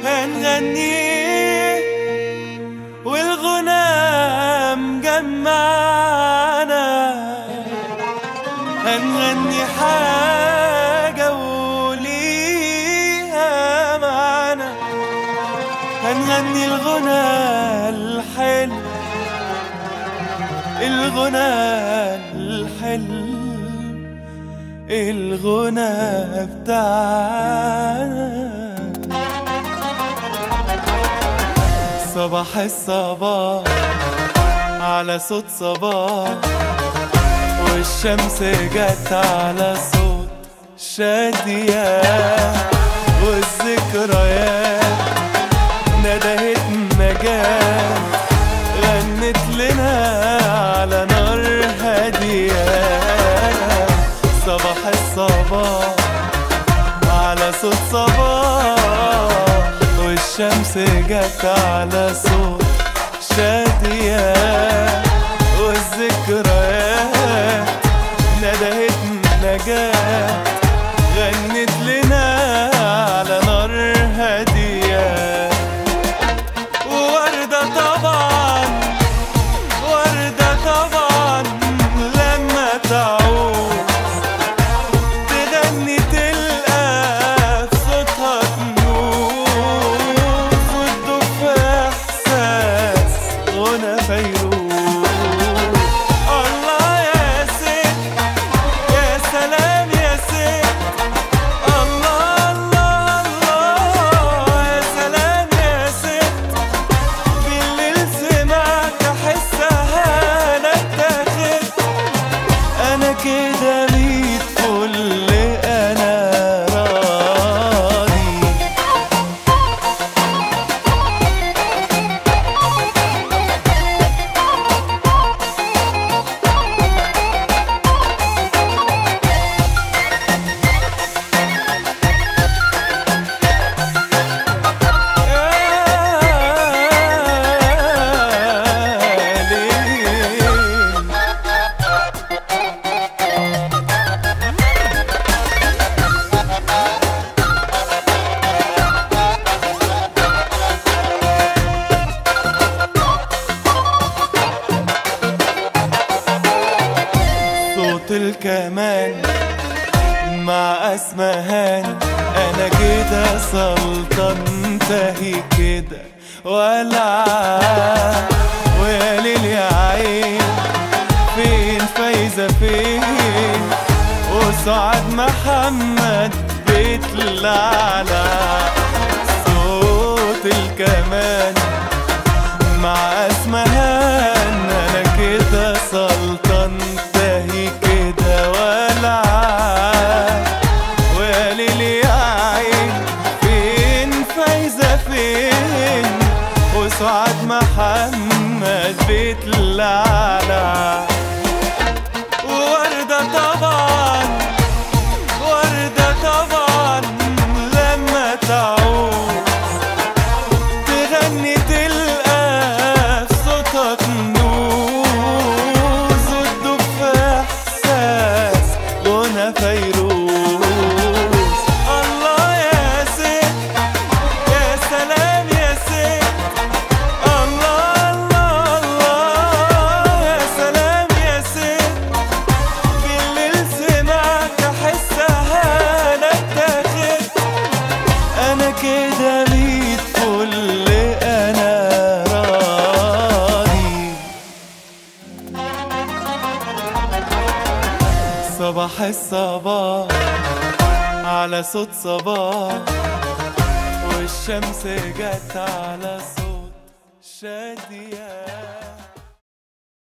هنغنيه والغنى مجمعنا هنغني حاجة وليها معنى هنغني الغنى الحلو الغنى الحلو الغنى بتاعنا صباح الصباح على صوت صباح والشمس جت على صوت شادية والذكريات ندهت نجاة غنت لنا على نار هادية صباح الصباح على صوت صباح والشمس جت على صوت شادية والذكريات ندهت نجاة غنت لنا على نار هادية وردة طبعا وردة طبعا لما تعود تغني تلقى في صوتها تنور وتدوب في احساس غنى فيروز الله يا ست يا سلام يا ست الله الله الله يا سلام يا ست بالليل سمعت احسها انا اتاخدت انا كده ميت كل انا راضي يا ليل صوت الكمان مع اسمهان انا كده سلطان تهي كده ولا ويا ليل يا عين فين فايزة فين وسعاد محمد بيطلع على صوت الكمان مع اسمهان انا كده سلطان تهي كده ولا ويا ليل يا عين فين فايزة فين وسعاد محمد بيطلع على وردة طبعا وردة طبعا لما تعود تغني تلقى في صوتها كنوز وتدوب في احساس غنى فيروز الله يا ست يا سلام يا ست الله الله الله يا سلام يا ست بالليل سمعت احسها انا اتاخدت انا كده ميت كل انا راضي صباح الصباح على صوت صباح والشمس جت على صوت شادية